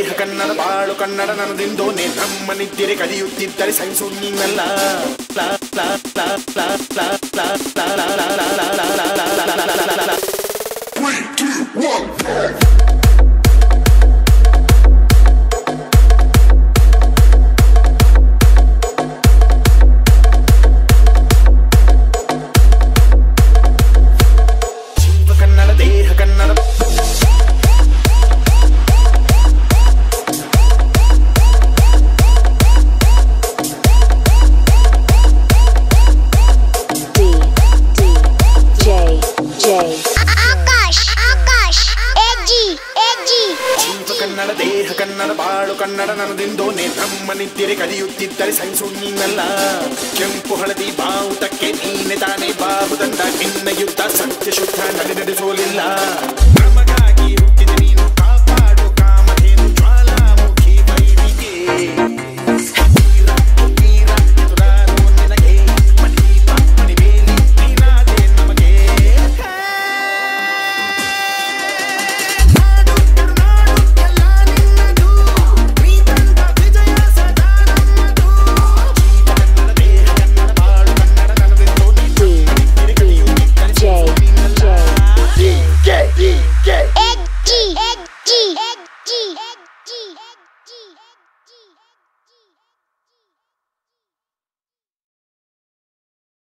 ದೇಹ ಕನ್ನಡ ಬಾಳು ಕನ್ನಡ ನನ್ನದಿಂದೋನೆ ನಮ್ಮ ನಿದ್ದಿರೆ ಕಲಿಯುತ್ತಿದ್ದರೆ ಸೈನ್ಸು ನೀನಲ್ಲ ಲಾ, ಲಾ, ಲಾ, ಲಾ, ಲಾ, ಲಾ, ಲಾ, ಲಾ, ಲಾ, ಲಾ, ಲಾ, ಲಾ, ಲಾ, ಲಾ, ಲಾ, ಲಾ, ಲಾ, ಲಾ, ಲಾ. ಜೀವ ಕನ್ನಡ ದೇಹ Kannada D D J J Akash Akash ಎಜ್ಜಿ ಎಜ್ಜಿ ಜೀವ ಕನ್ನಡ ದೇಹ ಕನ್ನಡ ಬಾಳು ಕನ್ನಡ ನನ್ನದಿಂದೋನೆ ನಮ್ಮ ನಿದ್ದಿರೆ ಕಲಿಯುತ್ತಿದ್ದರೆ ಸೈನ್ಸು ನೀನಲ್ಲ ಕೆಂಪು ಹಳದಿ ಬಾವುಟಕ್ಕೆ ನೀನೆ ತಾನೇ ಬಾಹುದಂಡ ನಿನ್ನ ಯುದ್ಧ ಸತ್ಯ ಶುದ್ಧ ನಡೆ ನಡೆಸೋಲಿಲ್ಲ